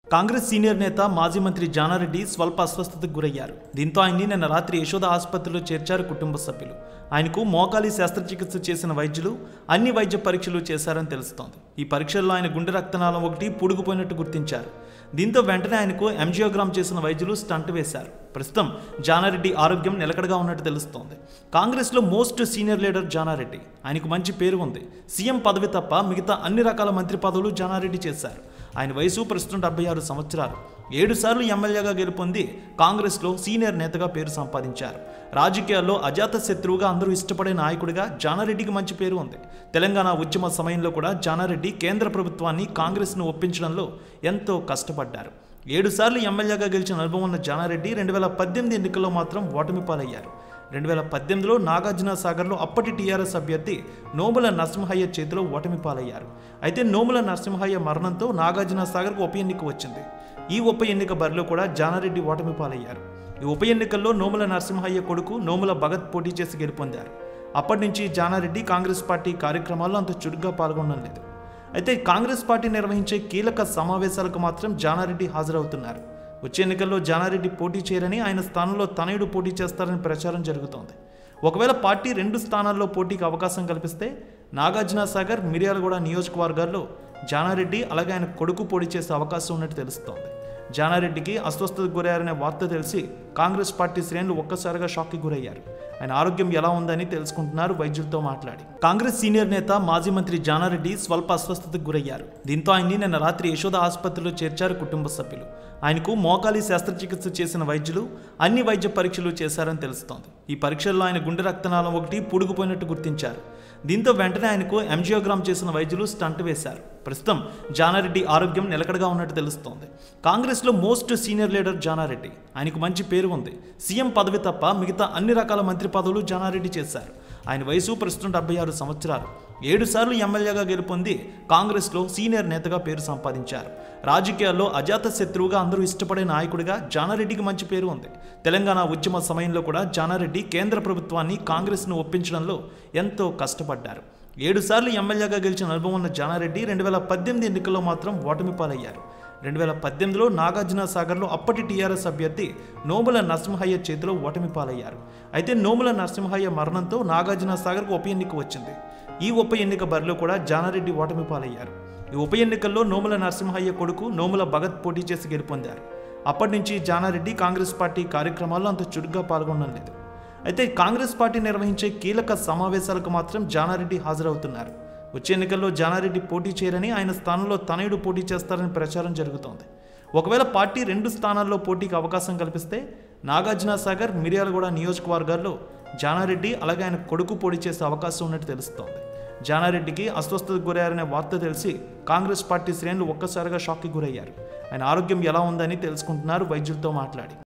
Congress senior నేత మాజీ మంత్రి జానారెడ్డి స్వల్ప అస్వస్థతకు గురయ్యారు దీంతో ఆయన్ని నిన్న రాత్రి యశోద ఆసుపత్రిలో చేర్చారు కుటుంబ సభ్యులు ఆయనకు మోకాలి శస్త్రచికిత్స చేసిన వైద్యులు అన్ని వైద్య పరీక్షలు చేశారని తెలుస్తోంది ఈ పరీక్షల్లో ఆయన గుండె రక్తనాళం ఒకటి పుడుగుపోయినట్టు గుర్తించారు దీంతో వెంటనే ఆయనకు ఎంజియోగ్రామ్ చేసిన వైద్యులు స్టంట్ వేశారు ప్రస్తుతం జానారెడ్డి ఆరోగ్యం నిలకడగా ఉన్నట్టు తెలుస్తోంది కాంగ్రెస్లో మోస్ట్ సీనియర్ లీడర్ జానారెడ్డి ఆయనకు మంచి పేరు ఉంది సీఎం పదవి తప్ప మిగతా అన్ని రకాల మంత్రి పదవులు జానారెడ్డి చేశారు ఆయన వయసు ప్రస్తుతం డెబ్బై ఆరు సంవత్సరాలు ఏడు సార్లు ఎమ్మెల్యేగా గెలుపొంది కాంగ్రెస్లో సీనియర్ నేతగా పేరు సంపాదించారు రాజకీయాల్లో అజాత శత్రువుగా అందరూ ఇష్టపడే నాయకుడిగా జానారెడ్డికి మంచి పేరు ఉంది తెలంగాణ ఉద్యమ సమయంలో కూడా జానారెడ్డి కేంద్ర ప్రభుత్వాన్ని కాంగ్రెస్ను ఒప్పించడంలో ఎంతో కష్టపడ్డారు ఏడు సార్లు ఎమ్మెల్యేగా గెలిచిన అనుభవం ఉన్న జానారెడ్డి రెండు వేల పద్దెనిమిది ఎన్నికల్లో మాత్రం ఓటమి పాలయ్యారు రెండు వేల పద్దెనిమిదిలో నాగార్జున సాగర్లో అప్పటి టీఆర్ఎస్ అభ్యర్థి నోముల నరసింహయ్య చేతిలో ఓటమి పాలయ్యారు అయితే నోముల నరసింహయ్య మరణంతో నాగార్జున సాగర్కు ఉప ఎన్నిక వచ్చింది ఈ ఉప ఎన్నిక బరిలో కూడా జానారెడ్డి ఓటమి పాలయ్యారు ఈ ఉప ఎన్నికల్లో నోముల నరసింహయ్య కొడుకు నోముల భగత్ పోటీ చేసి గెలుపొందారు అప్పటి నుంచి జానారెడ్డి కాంగ్రెస్ పార్టీ కార్యక్రమాల్లో అంత చురుగ్గా పాల్గొనడం లేదు అయితే కాంగ్రెస్ పార్టీ నిర్వహించే కీలక సమావేశాలకు మాత్రం జానారెడ్డి హాజరవుతున్నారు వచ్చే ఎన్నికల్లో జానారెడ్డి పోటీ చేయరని ఆయన స్థానంలో తనయుడు పోటీ చేస్తారని ప్రచారం జరుగుతోంది ఒకవేళ పార్టీ రెండు స్థానాల్లో పోటీకి అవకాశం కల్పిస్తే నాగార్జున సాగర్ మిర్యాలగూడ నియోజకవర్గాల్లో జానారెడ్డి అలాగే ఆయన కొడుకు పోటీ చేసే అవకాశం ఉన్నట్టు తెలుస్తోంది జానారెడ్డికి అస్వస్థతకు గురయ్యారనే వార్త తెలిసి కాంగ్రెస్ పార్టీ శ్రేణులు ఒక్కసారిగా షాక్కి గురయ్యారు ఆయన ఆరోగ్యం ఎలా ఉందని తెలుసుకుంటున్నారు వైద్యులతో మాట్లాడి కాంగ్రెస్ సీనియర్ నేత మాజీ మంత్రి జానారెడ్డి స్వల్ప అస్వస్థతకు గురయ్యారు దీంతో ఆయన్ని నిన్న రాత్రి యశోద ఆసుపత్రిలో చేర్చారు కుటుంబ సభ్యులు ఆయనకు మోకాలి శస్త్రచికిత్స చేసిన వైద్యులు అన్ని వైద్య పరీక్షలు చేశారని తెలుస్తోంది ఈ పరీక్షల్లో ఆయన గుండె రక్తనాళం ఒకటి పుడుగుపోయినట్టు గుర్తించారు దీంతో వెంటనే ఆయనకు ఎంజియోగ్రామ్ చేసిన వైద్యులు స్టంట్ వేశారు ప్రస్తుతం జానారెడ్డి ఆరోగ్యం నిలకడగా ఉన్నట్టు తెలుస్తోంది కాంగ్రెస్లో మోస్ట్ సీనియర్ లీడర్ జానారెడ్డి ఆయనకు మంచి పేరు ఉంది సీఎం పదవి తప్ప మిగతా అన్ని రకాల మంత్రి పదవులు జానారెడ్డి చేశారు ఆయన వయసు ప్రస్తుతం డెబ్బై ఆరు సంవత్సరాలు ఏడు సార్లు ఎమ్మెల్యేగా గెలుపొంది కాంగ్రెస్లో సీనియర్ నేతగా పేరు సంపాదించారు రాజకీయాల్లో అజాత శత్రువుగా అందరూ ఇష్టపడే నాయకుడిగా జానారెడ్డికి మంచి పేరు ఉంది తెలంగాణ ఉద్యమ సమయంలో కూడా జానారెడ్డి కేంద్ర ప్రభుత్వాన్ని కాంగ్రెస్ను ఒప్పించడంలో ఎంతో కష్టపడ్డారు ఏడు సార్లు ఎమ్మెల్యేగా గెలిచిన అనుభవం ఉన్న జానారెడ్డి రెండు వేల పద్దెనిమిది ఎన్నికల్లో మాత్రం ఓటమి పాలయ్యారు రెండు వేల పద్దెనిమిదిలో నాగార్జున సాగర్లో అప్పటి టీఆర్ఎస్ అభ్యర్థి నోముల నరసింహయ్య చేతిలో ఓటమి పాలయ్యారు అయితే నోముల నరసింహయ్య మరణంతో నాగార్జున సాగర్కు ఉప ఎన్నిక వచ్చింది ఈ ఉప ఎన్నిక బరిలో కూడా జానారెడ్డి ఓటమి పాలయ్యారు ఈ ఉప ఎన్నికల్లో నోముల నరసింహయ్య కొడుకు నోముల భగత్ పోటీ చేసి గెలుపొందారు అప్పటి నుంచి జానారెడ్డి కాంగ్రెస్ పార్టీ కార్యక్రమాల్లో అంత చురుగ్గా పాల్గొనడం లేదు అయితే కాంగ్రెస్ పార్టీ నిర్వహించే కీలక సమావేశాలకు మాత్రం జానారెడ్డి హాజరవుతున్నారు వచ్చే ఎన్నికల్లో జానారెడ్డి పోటీ చేయరని ఆయన స్థానంలో తనయుడు పోటీ చేస్తారని ప్రచారం జరుగుతోంది ఒకవేళ పార్టీ రెండు స్థానాల్లో పోటీకి అవకాశం కల్పిస్తే నాగార్జున సాగర్ మిర్యాలగూడ నియోజకవర్గాల్లో జానారెడ్డి అలాగే ఆయన కొడుకు పోటీ చేసే అవకాశం ఉన్నట్టు తెలుస్తోంది జానారెడ్డికి అస్వస్థతకు గురయ్యారనే వార్త తెలిసి కాంగ్రెస్ పార్టీ శ్రేణులు ఒక్కసారిగా షాక్కి గురయ్యారు ఆయన ఆరోగ్యం ఎలా ఉందని తెలుసుకుంటున్నారు వైద్యులతో మాట్లాడి